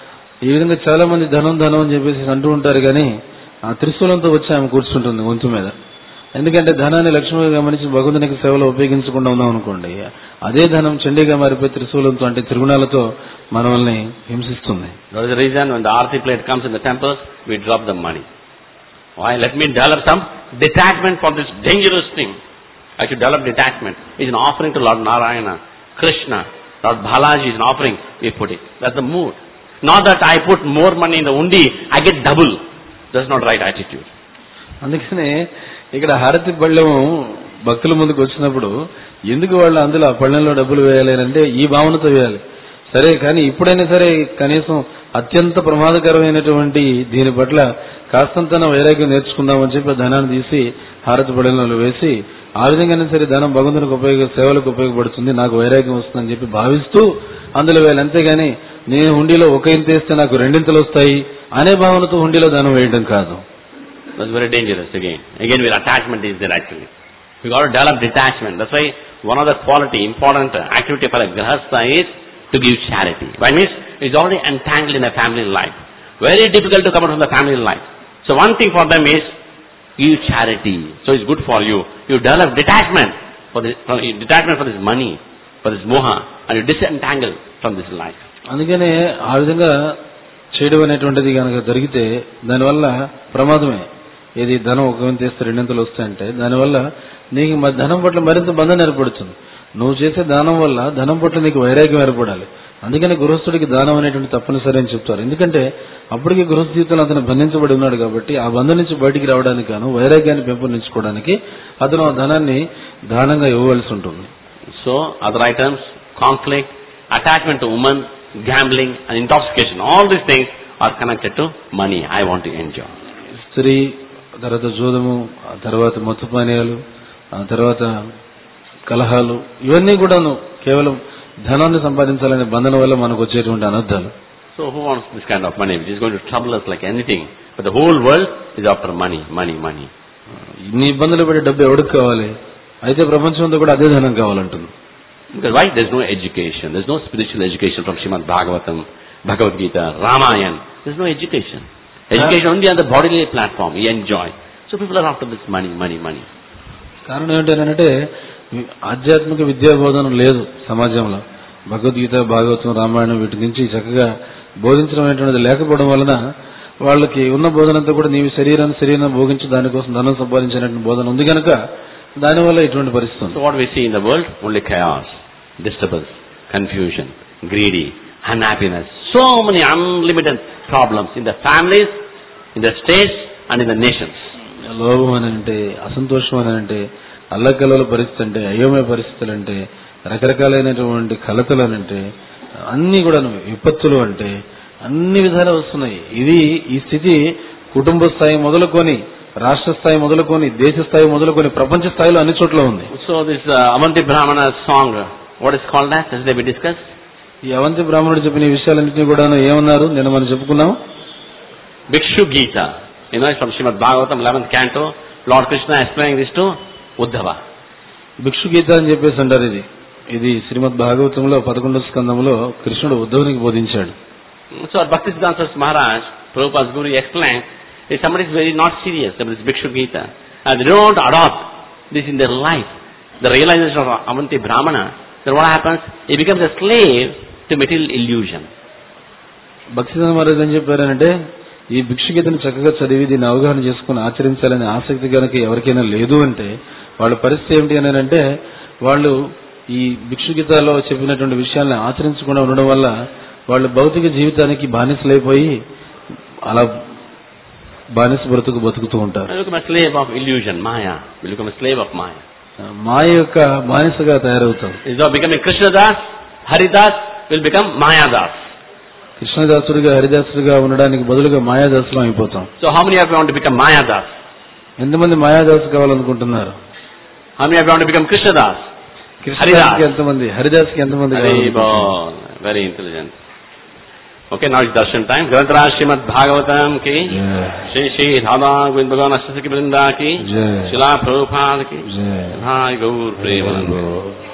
ఈ విధంగా చాలా మంది ధనం ధనం అని చెప్పేసి అంటూ ఉంటారు కానీ ఆ త్రిశూలంతో వచ్చి ఆమె కూర్చుంటుంది గొంతు మీద ఎందుకంటే ధనాన్ని లక్ష్మిగా గమనించి భగవంతునికి సేవలో ఉపయోగించకుండా ఉన్నాం అనుకోండి అదే ధనం చండీగా మారిపోయి త్రిశూలంతో అంటే త్రిగుణాలతో మనల్ని హింసిస్తుంది That is the reason when the arti plate comes in the temples, we drop the money. Why? Let me develop some detachment from this dangerous thing. I should develop detachment. It's an offering to Lord Narayana, Krishna, Lord Balaji is an offering. We put it. That's the mood. Not that I put more money in the undi, I get double. That's not right attitude. అందుకనే ఇక్కడ హారతి పళ్ళెము భక్తుల ముందుకు వచ్చినప్పుడు ఎందుకు వాళ్ళు అందులో ఆ పళ్ళెంలో డబ్బులు వేయాలి అంటే ఈ భావనతో వేయాలి సరే కానీ ఇప్పుడైనా సరే కనీసం అత్యంత ప్రమాదకరమైనటువంటి దీని పట్ల కాస్తంతన వైరాగ్యం నేర్చుకుందామని చెప్పి ఆ ధనాన్ని తీసి హారతి పళ్ళెంలో వేసి ఆ విధంగానే సరే ధనం భగవంతునికి ఉపయోగ సేవలకు ఉపయోగపడుతుంది నాకు వైరాగ్యం వస్తుందని చెప్పి భావిస్తూ అందులో వేయాలి అంతేగాని నేను హుండీలో ఒక ఇంత వేస్తే నాకు రెండింతలు వస్తాయి అనే భావనతో హుండీలో ధనం వేయడం కాదు That's very dangerous again. Again, where attachment is there actually. We got to develop detachment. That's why one of the quality, important activity for a grahastha is to give charity. Why means it's already entangled in a family life. Very difficult to come out from the family life. So one thing for them is give charity. So it's good for you. You develop detachment for this, for, detachment for this money, for this moha, and you disentangle from this life. అందుకనే ఆ విధంగా చేయడం అనేటువంటిది కనుక జరిగితే దానివల్ల ప్రమాదమే ఏది ధనం ఒక వంతు వేస్తే రెండింతలు వస్తాయంటే దానివల్ల నీకు మ- ధనం పట్ల మరింత బంధం ఏర్పడుతుంది నువ్వు చేసే దానం వల్ల ధనం పట్ల నీకు వైరాగ్యం ఏర్పడాలి అందుకని గృహస్థుడికి దానం అనేటువంటి తప్పనిసరి అని చెప్తారు ఎందుకంటే అప్పటికి గృహస్థ జీవితంలో అతను బంధించబడి ఉన్నాడు కాబట్టి ఆ బంధం నుంచి బయటికి రావడానికి గాను వైరాగ్యాన్ని పెంపొందించుకోవడానికి అతను ఆ ధనాన్ని దానంగా ఇవ్వవలసి ఉంటుంది So, other items, conflict, attachment to woman, gambling, and intoxication. All these things are connected to money. I want to enjoy. స్త్రీ తర్వాత జూదము ఆ తర్వాత మత్తు పానీయాలు ఆ తర్వాత కలహాలు ఇవన్నీ కూడాను కేవలం ధనాన్ని సంపాదించాలనే బంధన వల్ల మనకు వచ్చేటువంటి అనర్థాలు So, who wants this kind of money, which is going to trouble us like anything? But the whole world is after money, money, money. ఇన్ని ఇబ్బందులు పడే డబ్బు ఎవరికి కావాలి అయితే ప్రపంచం అంతా కూడా అదే ధనం కావాలంటుంది Because why? There's no education. There's no spiritual education from Srimad Bhagavatam, Bhagavad Gita, Ramayana. There's no education. Education only on the bodily platform. We enjoy. So people are after this money, money, money. కారణం ఏంటంటే ఆధ్యాత్మిక విద్యా బోధన లేదు సమాజంలో భగవద్గీత భాగవతం రామాయణం వీటి నుంచి చక్కగా బోధించడం అనేటువంటిది లేకపోవడం వలన వాళ్ళకి ఉన్న బోధన అంతా కూడా నీవి శరీరాన్ని శరీరం భోగించి దానికోసం ధనం సంపాదించినటువంటి బోధన ఉంది కనుక దానివల్ల ఇటువంటి పరిస్థితి ఉంది So what we see in the world? Only chaos, disturbance, confusion, greedy, unhappiness. So many unlimited problems in the families, in the states, and in the nations. లోభం అని అంటే అసంతోషం అని అంటే అల్లకల్లోల పరిస్థితి అంటే అయోమయ పరిస్థితులు అంటే రకరకాలైనటువంటి కలతలు అని అంటే అన్ని కూడా విపత్తులు అంటే అన్ని విధాలు వస్తున్నాయి ఇది ఈ స్థితి కుటుంబ స్థాయి మొదలుకొని రాష్ట్ర స్థాయి మొదలుకొని దేశ స్థాయి మొదలుకొని ప్రపంచ స్థాయిలో అన్ని చోట్ల ఉంది So this uh, Avanti Brahmana song, uh, what is called as? As they be discussed? ఈ అవంతి బ్రాహ్మణుడు చెప్పిన ఈ విషయాలన్నింటినీ కూడా ఏమన్నారు నేను మనం చెప్పుకున్నాం Bhikshu Gita. You know, it's from Srimad Bhagavatam, 11th canto. Lord Krishna explaining this to Uddhava. భిక్షు గీత అని చెప్పేసి అంటారు ఇది ఇది శ్రీమద్ భాగవతంలో పదకొండవ స్కందంలో కృష్ణుడు ఉద్ధవునికి బోధించాడు So Bhaktisiddhanta Maharaj, Prabhupada's Guru explained, if somebody is very not serious about this Bhikshu Gita, and they don't adopt this in their life, the realization of Avanti Brahmana, then what happens? He becomes a slave to material illusion. భక్తిదాన Maharaj ఏం చెప్పారంటే ఈ భిక్షుగీతను చక్కగా చదివి దీన్ని అవగాహన చేసుకుని ఆచరించాలనే ఆసక్తి కనుక ఎవరికైనా లేదు అంటే వాళ్ళ పరిస్థితి ఏమిటి అని అంటే వాళ్ళు ఈ భిక్షుగీతాలో చెప్పినటువంటి విషయాలను ఆచరించకుండా ఉండడం వల్ల వాళ్ళు భౌతిక జీవితానికి బానిసలైపోయి అలా బానిస బ్రతుకు బతుకుతూ ఉంటారు You become a slave of illusion, Maya. You become a slave of Maya. మాయ యొక్క బానిసగా తయారవుతాం Instead of becoming Krishnadas, Haridas will become Mayadas. కృష్ణదాసుడిగా హరిదాసుడిగా ఉండడానికి బదులుగా మాయాదాసులం అయిపోతాం So how many of you want to become Mayadas? ఎంతమంది మాయాదాసు కావాలనుకుంటున్నారు How many of you want to become Krishnadas? కృష్ణదాస్కి ఎంతమంది హరిదాస్కి ఎంతమంది Hari కావాలనుకుంటున్నారు? Bol. Very intelligent. Okay, now it's darshan time. Grantaraj Srimad Bhagavatam ki, Jaya Shri Shri Radha Govind Bhagavan Ashtasaki Vrinda ki, Jaya Shila Prabhupada ki, Jaya Bhai Gaur Premanand. Jaya